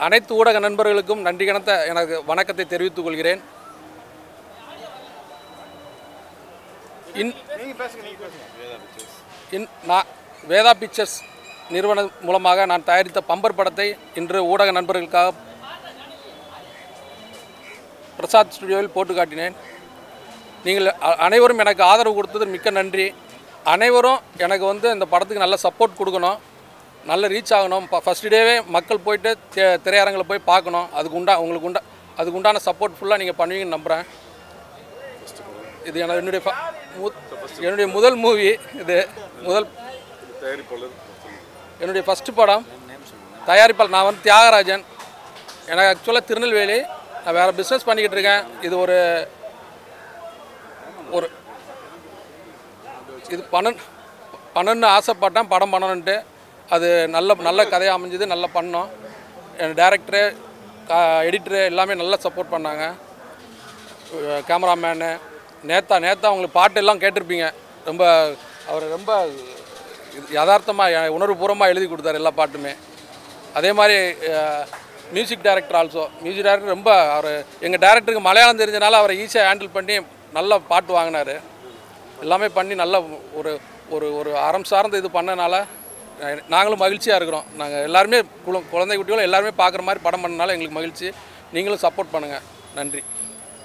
அனைத்து ஊடக நண்பர்களுக்கும் நன்றி கணத்த எனக்கு வணக்கத்தை தெரிவித்துக் கொள்கிறேன் இன் இன் நான் வேதா பிக்சர்ஸ் நிறுவனம் மூலமாக நான் தயாரித்த பம்பர் படத்தை இன்று ஊடக நண்பர்களுக்காக பிரசாத் ஸ்டுடியோவில் போட்டு காட்டினேன் நீங்கள் அ- அனைவரும் எனக்கு ஆதரவு கொடுத்தது மிக்க நன்றி அனைவரும் எனக்கு வந்து இந்த படத்துக்கு நல்ல சப்போர்ட் கொடுக்கணும் நல்ல ரீச் ஆகணும் ஃபஸ்ட் டேவே மக்கள் போயிட்டு தே- திரையரங்கில் போய் பார்க்கணும் அதுக்கு உண்டா உங்களுக்கு உண்டா அதுக்கு உண்டான சப்போர்ட் ஃபுல்லாக நீங்கள் பண்ணுவீங்கன்னு நம்புகிறேன் இது எனது என்னுடைய ஃப- மு- என்னுடைய முதல் மூவி இது முதல் என்னுடைய ஃபஸ்ட்டு படம் தயாரிப்பாளர் நான் வந்து தியாகராஜன் எனக்கு ஆக்சுவலாக திருநெல்வேலி நான் வேறு பிஸ்னஸ் பண்ணிக்கிட்டு இருக்கேன் இது ஒரு ஒரு இது பண்ண பண்ணணும்னு ஆசைப்பட்டேன் படம் பண்ணணுன்ட்டு அது நல்ல நல்ல கதையாக அமைஞ்சது நல்லா பண்ணோம் என் டேரக்டரு எடிட்டரு எல்லாமே நல்லா சப்போர்ட் பண்ணாங்க கேமராமேனு நேத்தா நேத்தா அவங்களுக்கு பாட்டு எல்லாம் கேட்டிருப்பீங்க ரொம்ப அவர் ரொம்ப யதார்த்தமாக உணர்வுபூர்வமாக எழுதி கொடுத்தாரு எல்லா பாட்டுமே அதே மாதிரி music director also music director ரொம்ப அவர் எங்கள் டேரக்டருக்கு மலையாளம் தெரிஞ்சனால அவரை ஈஸியாக ஹேண்டில் பண்ணி நல்ல பாட்டு வாங்கினார் எல்லாமே பண்ணி நல்ல ஒரு ஒரு ஒரு அறம் சார்ந்த இது பண்ணனால அஹ், நாங்களும் மகிழ்ச்சியாக இருக்கிறோம் நாங்கள் எல்லாருமே குழ- குழந்தை குட்டிகளும் எல்லாருமே பார்க்குற மாதிரி படம் பண்ணனால எங்களுக்கு மகிழ்ச்சி நீங்களும் சப்போர்ட் பண்ணுங்கள் நன்றி